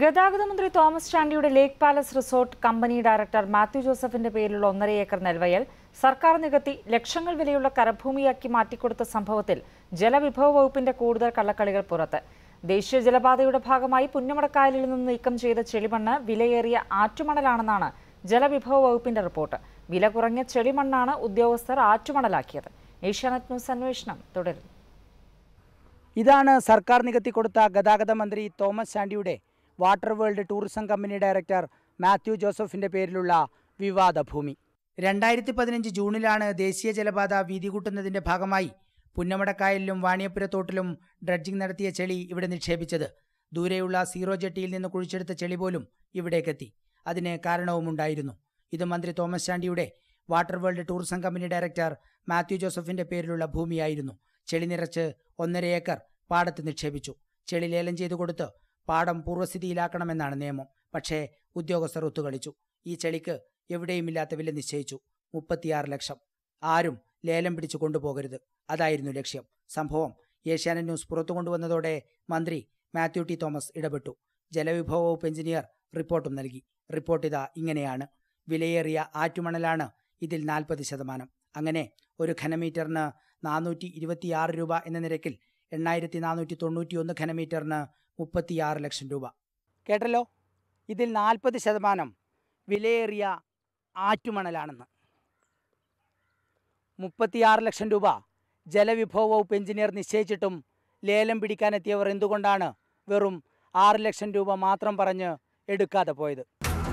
ഗതാഗത മന്ത്രി തോമസ് ചാണ്ടിയുടെ lake palace resort company director Mathew ജോസഫിന്റെ പേരിലുള്ള ഒന്നര ഏക്കർ നെൽവയൽ സർക്കാർ നികത്തി ലക്ഷങ്ങൾ വിലയുള്ള കരഭൂമിയാക്കി മാറ്റിക്കൊടുത്ത സംഭവത്തിൽ ജലവിഭവ വകുപ്പിന്റെ കൂടുതൽ കള്ളക്കളികൾ പുറത്ത് ദേശീയ ജലപാതയുടെ ഭാഗമായി പുന്നമടക്കായലിൽ നിന്ന് നീക്കം ചെയ്ത ചെളിമണ്ണ് വിലയേറിയ ആറ്റുമണലാണെന്നാണ് ജലവിഭവ വകുപ്പിന്റെ റിപ്പോർട്ട് വില കുറഞ്ഞ ചെളിമണ്ണാണ് ഉദ്യോഗസ്ഥർ ആറ്റുമണലാക്കിയത് ഏഷ്യാനെറ്റ് ന്യൂസ് അന്വേഷണം തുടരുന്നു ഇതാണ് സർക്കാർ നികത്തി കൊടുത്ത ഗതാഗത മന്ത്രി തോമസ് ചാണ്ടിയുടെ water world tourism company director Mathew ജോസഫിന്റെ പേരിലുള്ള വിവാദ ഭൂമി രണ്ടായിരത്തി പതിനഞ്ച് ജൂണിലാണ് ദേശീയ ജലപാത വീതി കൂട്ടുന്നതിന്റെ ഭാഗമായി പുന്നമടക്കായലിലും വാണിയപ്പുരത്തോട്ടിലും ഡ്രഡ്ജിംഗ് നടത്തിയ ചെളി ഇവിടെ നിക്ഷേപിച്ചത് ദൂരെയുള്ള സീറോ ജെട്ടിയിൽ നിന്ന് കുഴിച്ചെടുത്ത ചെളി പോലും ഇവിടേക്കെത്തി അതിന് കാരണവുമുണ്ടായിരുന്നു ഇത് മന്ത്രി തോമസ് ചാണ്ടിയുടെ water world tourism company director Mathew ജോസഫിന്റെ പേരിലുള്ള ഭൂമിയായിരുന്നു ചെളി നിറച്ച് ഒന്നര ഏക്കർ പാടത്ത് നിക്ഷേപിച്ചു ചെളി ലേലം ചെയ്തു കൊടുത്ത് പാടം പൂർവ്വസ്ഥിതിയിലാക്കണമെന്നാണ് നിയമം പക്ഷേ ഉദ്യോഗസ്ഥർ ഒത്തുകളിച്ചു ഈ ചെളിക്ക് എവിടെയുമില്ലാത്ത വില നിശ്ചയിച്ചു മുപ്പത്തിയാറ് ലക്ഷം ആരും ലേലം പിടിച്ചു കൊണ്ടുപോകരുത് അതായിരുന്നു ലക്ഷ്യം സംഭവം ഏഷ്യാനെറ്റ് ന്യൂസ് പുറത്തു കൊണ്ടുവന്നതോടെ മന്ത്രി മാത്യു ടി തോമസ് ഇടപെട്ടു ജലവിഭവ വകുപ്പ് എഞ്ചിനീയർ റിപ്പോർട്ടും നൽകി റിപ്പോർട്ട് ഇതാ ഇങ്ങനെയാണ് വിലയേറിയ ആറ്റുമണലാണ് ഇതിൽ നാൽപ്പത് ശതമാനം അങ്ങനെ ഒരു ഘനമീറ്ററിന് നാനൂറ്റി ഇരുപത്തിയാറ് രൂപ എന്ന നിരക്കിൽ എണ്ണായിരത്തി നാനൂറ്റി തൊണ്ണൂറ്റിയൊന്ന് ഘനമീറ്ററിന് മുപ്പത്തിയാറ് ലക്ഷം രൂപ കേട്ടല്ലോ ഇതിൽ നാൽപ്പത് ശതമാനം വിലയേറിയ ആറ്റുമണലാണെന്ന് മുപ്പത്തിയാറ് ലക്ഷം രൂപ ജലവിഭവ വകുപ്പ് എഞ്ചിനീയർ നിശ്ചയിച്ചിട്ടും ലേലം പിടിക്കാനെത്തിയവർ എന്തുകൊണ്ടാണ് വെറും ആറ് ലക്ഷം രൂപ മാത്രം പറഞ്ഞ് എടുക്കാതെ പോയത്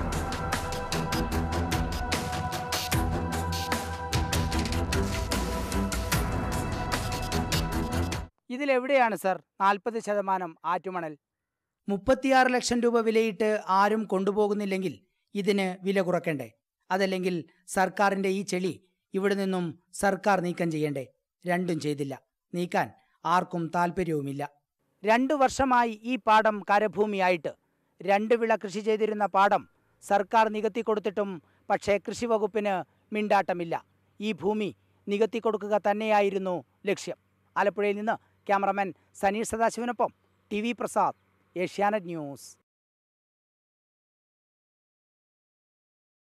ഇതിലെവിടെയാണ് സർ നാൽപ്പത് ശതമാനം ആറ്റുമണൽ മുപ്പത്തിയാറ് ലക്ഷം രൂപ വിലയിട്ട് ആരും കൊണ്ടുപോകുന്നില്ലെങ്കിൽ ഇതിന് വില കുറയ്ക്കണ്ടേ അതല്ലെങ്കിൽ സർക്കാരിൻ്റെ ഈ ചെളി ഇവിടെ നിന്നും സർക്കാർ നീക്കം ചെയ്യണ്ടേ രണ്ടും ചെയ്തില്ല നീക്കാൻ ആർക്കും താല്പര്യവുമില്ല രണ്ടു വർഷമായി ഈ പാടം കരഭൂമിയായിട്ട് രണ്ട് വിള കൃഷി ചെയ്തിരുന്ന പാടം സർക്കാർ നികത്തി കൊടുത്തിട്ടും പക്ഷേ കൃഷി വകുപ്പിന് മിണ്ടാട്ടമില്ല ഈ ഭൂമി നികത്തി കൊടുക്കുക തന്നെയായിരുന്നു ലക്ഷ്യം ആലപ്പുഴയിൽ നിന്ന് ക്യാമറമാൻ സനീഷ് സദാശിവനൊപ്പം T V Prasad Asianet news